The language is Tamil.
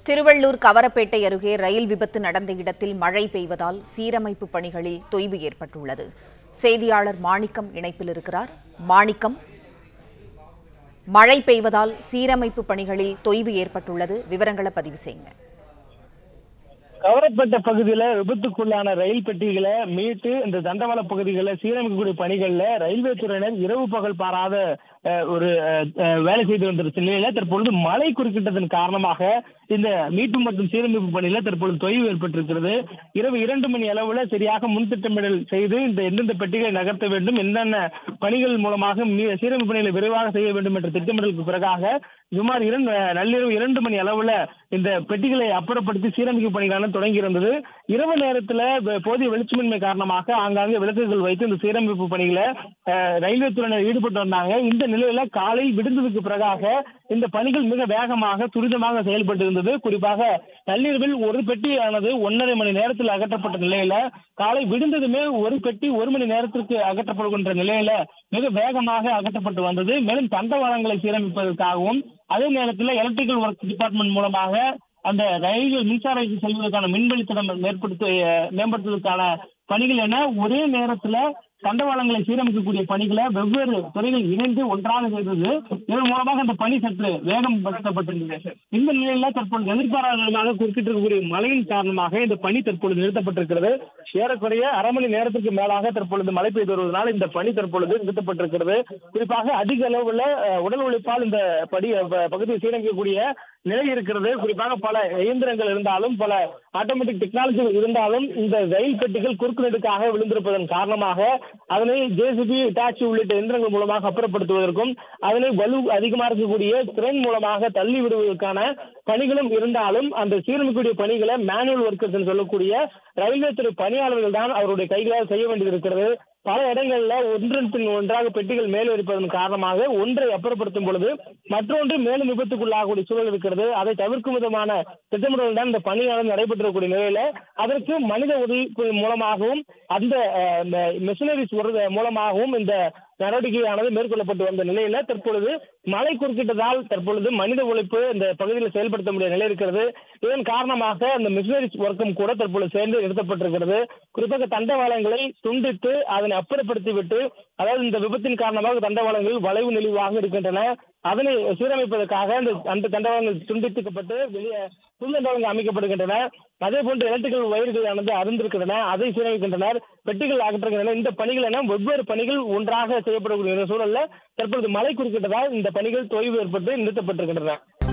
திருவள்ளூர் கவரப்பேட்டை அருகே ரயில் விபத்து நடந்த இடத்தில் மழை பெய்வதால் சீரமைப்பு பணிகளில் தொய்வு ஏற்பட்டுள்ளது செய்தியாளர் மாணிக்கம் இணைப்பில் இருக்கிறார் மாணிக்கம் மழை பெய்வதால் சீரமைப்பு பணிகளில் தொய்வு ஏற்பட்டுள்ளது விவரங்களை பதிவு செய்யுங்க கவரப்பட்ட பகுதியில விபத்துக்குள்ளான ரயில் பெட்டிகளை மீட்டு இந்த தண்டவாள பகுதிகளை சீரமைக்கக்கூடிய பணிகள்ல ரயில்வே துறையினர் இரவு பகல் பாராத அஹ், ஒரு அஹ், அஹ், வேலை செய்து வந்திருந்த நிலையில தற்பொழுது மழை குறுக்கிட்டதன் காரணமாக இந்த மீட்பு மற்றும் சீரமைப்பு பணியில தற்பொழுது தொய்வு ஏற்பட்டிருக்கிறது இரவு இரண்டு மணி அளவுல சரியாக முன் திட்டமிடல் செய்து இந்த எந்தெந்த பெட்டிகளை நகர்த்த வேண்டும் என்னென்ன பணிகள் மூலமாக மீ- சீரமைப்பு பணிகளை விரைவாக செய்ய வேண்டும் என்ற திட்டமிடலுக்கு பிறகாக சுமார் இரண்டு நள்ளிரவு இரண்டு மணி அளவுல இந்த பெட்டிகளை அப்புறப்படுத்தி சீரமைக்கும் பணிகளான தொடங்கி இருந்தது இரவு நேரத்துல வ- போதிய வெளிச்சமின்மை காரணமாக ஆங்காங்கே விளக்குகள் வைத்து இந்த சீரமைப்பு பணிகளை அஹ், ரயில்வே துறையினர் ஈடுபட்டு வந்தாங்க இந்த நிலையில காலை விடுந்ததுக்கு பிறகாக இந்த பணிகள் மிக வேகமாக துரிதமாக செயல்பட்டு இருந்தது குறிப்பாக நள்ளிரவில் ஒரு பெட்டியானது ஒன்றரை மணி நேரத்தில் அகற்றப்பட்ட நிலையில காலை விடுந்ததுமே ஒரு பெட்டி ஒரு மணி நேரத்திற்கு அகற்றப்படுகின்ற நிலையில மிக வேகமாக அகற்றப்பட்டு வந்தது மேலும் தண்டவாளங்களை சீரமைப்பதற்காகவும் அதே நேரத்தில் எலக்ட்ரிக்கல் ஒர்க் டிபார்ட்மெண்ட் மூலமாக அந்த ரயில்கள் மின்சார ரயில் செல்வதற்கான மின்வழித்தடம் மேற்படுத்த மேம்படுத்துவதற்கான பணிகள் என ஒரே நேரத்துல தண்டவாளங்களை சீரமைக்கக்கூடிய பணிகளை வெவ்வேறு துறைகள் இணைந்து ஒன்றாக செய்தது இதன் மூலமாக அந்த பணி சற்று வேகம் படுத்தப்பட்டிருந்தது இந்த நிலையில தற்பொழுது எதிர்பாராத விதமாக குறுக்கிட்டு இருக்கக்கூடிய மழையின் காரணமாக இந்த பணி தற்பொழுது நிறுத்தப்பட்டிருக்கிறது ஏறக்குறைய அரை மணி நேரத்துக்கு மேலாக தற்பொழுது மழை பெய்து வருவதனால் இந்த பணி தற்பொழுது நிறுத்தப்பட்டிருக்கிறது குறிப்பாக அதிக அளவுல அஹ், உடல் உழைப்பால் இந்த படி ப- பகுதியை சீரமைக்கக்கூடிய நிலை இருக்கிறது குறிப்பாக பல இயந்திரங்கள் இருந்தாலும் பல ஆட்டோமேட்டிக் டெக்னாலஜிகள் இருந்தாலும் இந்த ரயில் பெட்டிகள் குறுக்கு நெடுக்காக விழுந்திருப்பதன் காரணமாக அதனை ஜேசிபி டாச்சி உள்ளிட்ட இயந்திரங்கள் மூலமாக அப்புறப்படுத்துவதற்கும் அதனை வலு அதிகமாக இருக்கக்கூடிய திறன் மூலமாக தள்ளி விடுவதற்கான பணிகளும் இருந்தாலும் அந்த சீரமைக்கக்கூடிய பணிகளை மேனுவல் ஒர்க்கர்ஸ் என்று சொல்லக்கூடிய ரயில்வே துறை பணியாளர்கள் தான் அவருடைய கைகளால் செய்ய வேண்டியது இருக்கிறது பல இடங்கள்ல ஒன்றன் பின் ஒன்றாக பெட்டிகள் மேலே இருப்பதன் காரணமாக ஒன்றை அப்புறப்படுத்தும் பொழுது மற்றொன்று மேலும் விபத்துக்குள்ளாகக்கூடிய சூழல் இருக்கிறது அதை தவிர்க்கும் விதமான திட்டமிடல் தான் இந்த பணியாளர் நடைபெற்றக்கூடிய நிலையில அதற்கு மனித உதவி மூலமாகவும் அந்த மெஷினரிஸ் மூலமாகவும் இந்த நடவடிக்கையானது மேற்கொள்ளப்பட்டு வந்த நிலையில தற்பொழுது மழை குறுக்கிட்டதால் தற்பொழுது மனித உழைப்பு இந்த பகுதியில் செயல்படுத்த முடியாத நிலை இருக்கிறது இதன் காரணமாக அந்த மிஷினரிஸ் ஒர்க்கும் கூட தற்பொழுது சேர்ந்து நிறுத்தப்பட்டிருக்கிறது குறிப்பாக தண்டவாளங்களை துண்டித்து அதனை அப்புறப்படுத்தி விட்டு அதாவது இந்த விபத்தின் காரணமாக தண்டவாளங்கள் வளைவு நெளிவாக இருக்கின்றன அதனை சீரமைப்பதற்காக அந்த அந்த தண்டவாளங்கள் துண்டித்துக்கப்பட்டு வெளியே புது தண்டவாளங்கள் அமைக்கப்படுகின்றன அதே போன்று எலக்ட்ரிக்கல் வயர்களானது அருந்திருக்கின்றன அதை சீரமைக்கின்றனர் பெட்டிகள் அகற்றுகின்றன இந்த பணிகள் என வெவ்வேறு பணிகள் ஒன்றாக செய்யப்படக்கூடிய சூழல்ல தற்பொழுது மழை குறுக்கிட்டதால் இந்த பணிகள் தொய்வு ஏற்பட்டு நிறுத்தப்பட்டிருக்கின்றன